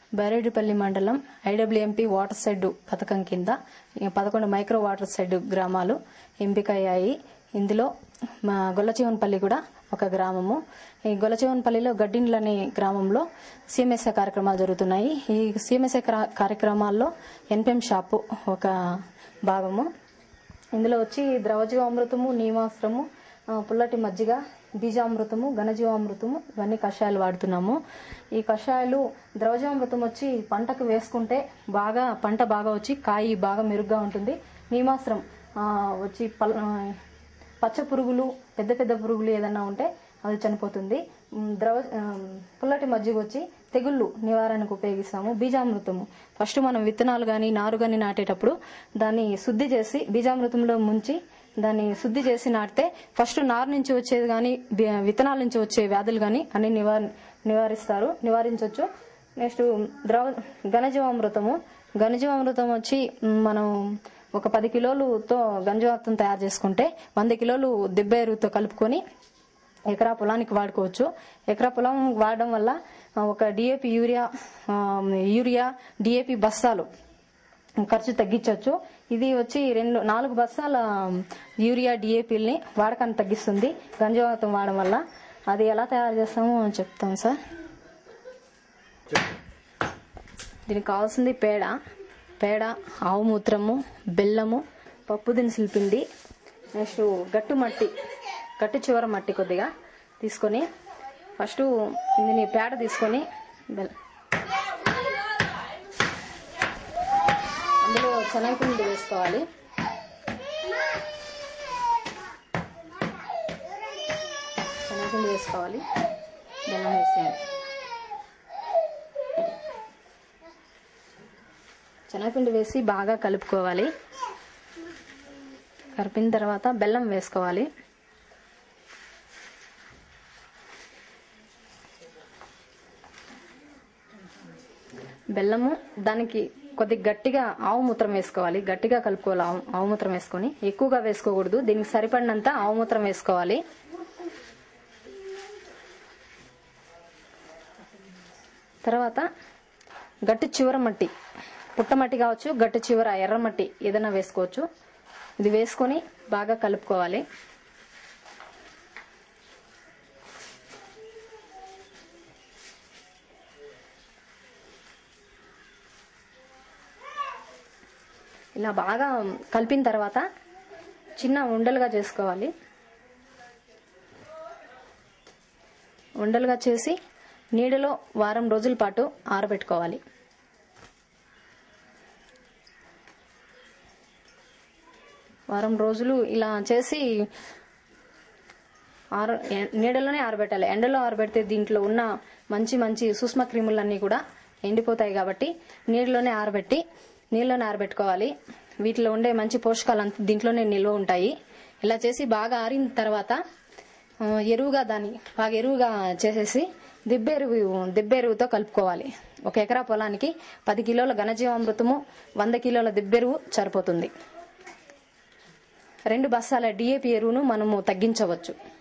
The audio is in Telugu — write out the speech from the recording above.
బైరెడ్డిపల్లి మండలం ఐడబ్ల్యూఎంపీ వాటర్ షెడ్ పథకం కింద ఈ పదకొండు మైక్రో వాటర్ షెడ్ గ్రామాలు ఎంపికయ్యాయి ఇందులో మా గొల్లచీవనపల్లి కూడా ఒక గ్రామము ఈ గొల్లచీవనపల్లిలో గడ్డిండ్ల అనే గ్రామంలో సిఎంఎస్ఏ కార్యక్రమాలు జరుగుతున్నాయి ఈ సిఎంఎస్ఏ కార్యక్రమాల్లో ఎన్పిఎం షాపు ఒక భాగము ఇందులో వచ్చి ద్రవజీవామృతము నీమాస్త్రము ఆ, పుల్లటి మజ్జిగ బీజామృతము ఘనజీవామృతము ఇవన్నీ కషాయాలు వాడుతున్నాము ఈ కషాయాలు ద్రవజీవామృతం వచ్చి పంటకు వేసుకుంటే బాగా పంట బాగా వచ్చి కాయి బాగా మెరుగ్గా ఉంటుంది నీమాస్త్రం ఆ, వచ్చి పల్ ఆ, పచ్చ పురుగులు పెద్ద పెద్ద పురుగులు ఏదన్నా ఉంటే అది చనిపోతుంది ఉమ్, ద్రవ ఆ, పుల్లటి మజ్జిగ వచ్చి తెగుళ్ళు నివారణకు ఉపయోగిస్తాము బీజామృతము ఫస్ట్ మనం విత్తనాలు కానీ నారు కానీ నాటేటప్పుడు దాన్ని శుద్ధి చేసి బీజామృతంలో ముంచి దాన్ని శుద్ధి చేసి నాటితే ఫస్ట్ నారు నుంచి వచ్చేది కానీ విత్తనాల నుంచి వచ్చే వ్యాధులు కానీ అన్ని నివార నివారిస్తారు నివారించవచ్చు నెక్స్ట్ ద్రవ ఘనజీవామృతము ఘనజీవామృతం వచ్చి మ్, మనం ఒక పది కిలోలుతో గంజవాతం తయారు చేసుకుంటే వంద కిలోలు దిబ్బ ఎరువుతో కలుపుకొని ఎకరా పొలానికి వాడుకోవచ్చు ఎకరా పొలం వాడడం వల్ల ఆ, ఒక డిఏపి యూరియా ఆ, యూరియా డిఏపి బస్తాలు ఖర్చు తగ్గించవచ్చు ఇది వచ్చి రెండు నాలుగు బస్తాల యూరియా డిఏపిల్ని వాడకాన్ని తగ్గిస్తుంది గంజవాతం వాడడం వల్ల అది ఎలా తయారు చేస్తామో చెప్తాం సార్ దీనికి కావాల్సింది పేడ పేడ ఆవు మూత్రము బెల్లము పప్పు దినుసుల పిండి నెక్స్ట్ గట్టు మట్టి గట్టు చివర మట్టి కొద్దిగా తీసుకొని ఫస్ట్ దీన్ని పేడ తీసుకొని బెల్ల అందులో శనగపిండి వేసుకోవాలి శనగపిండి వేసుకోవాలి బెల్లం వేసేయాలి శనగపిండి వేసి బాగా కలుపుకోవాలి కలిపిన తర్వాత బెల్లం వేసుకోవాలి బెల్లము దానికి కొద్ది గట్టిగా ఆవు మూత్రం వేసుకోవాలి గట్టిగా కలుపుకోవాలి ఆవు ఆవు మూత్రం వేసుకొని ఎక్కువగా వేసుకోకూడదు దీనికి సరిపడినంత ఆవు మూత్రం వేసుకోవాలి తర్వాత గట్టి చివర మట్టి పుట్టమట్టి కావచ్చు గట్టి చివర ఎర్రమట్టి ఏదైనా వేసుకోవచ్చు ఇది వేసుకొని బాగా కలుపుకోవాలి ఇలా బాగా కలిపిన తర్వాత చిన్న ఉండలుగా చేసుకోవాలి ఉండలుగా చేసి నీడలో వారం రోజుల పాటు ఆరబెట్టుకోవాలి వారం రోజులు ఇలా చేసి ఆర ఎ- నీడలోనే ఆరబెట్టాలి ఎండలో ఆరబెడితే దీంట్లో ఉన్న మంచి మంచి సూక్ష్మ క్రిములన్నీ కూడా ఎండిపోతాయి కాబట్టి నీళ్ళలోనే ఆరబెట్టి నీళ్ళలోనే ఆరబెట్టుకోవాలి వీటిలో ఉండే మంచి పోషకాలు అంతా దీంట్లోనే నిల్వ ఉంటాయి ఇలా చేసి బాగా ఆరిన తర్వాత ఆ, ఎరువుగా దాన్ని బాగా ఎరువుగా చేసేసి దిబ్బెరువు దిబ్బెరువుతో కలుపుకోవాలి ఒక ఎకరా పొలానికి పది కిలోల ఘనజీవామృతము వంద కిలోల దిబ్బెరువు సరిపోతుంది రెండు బస్తాల డిఏపి ఎరువును మనము తగ్గించవచ్చు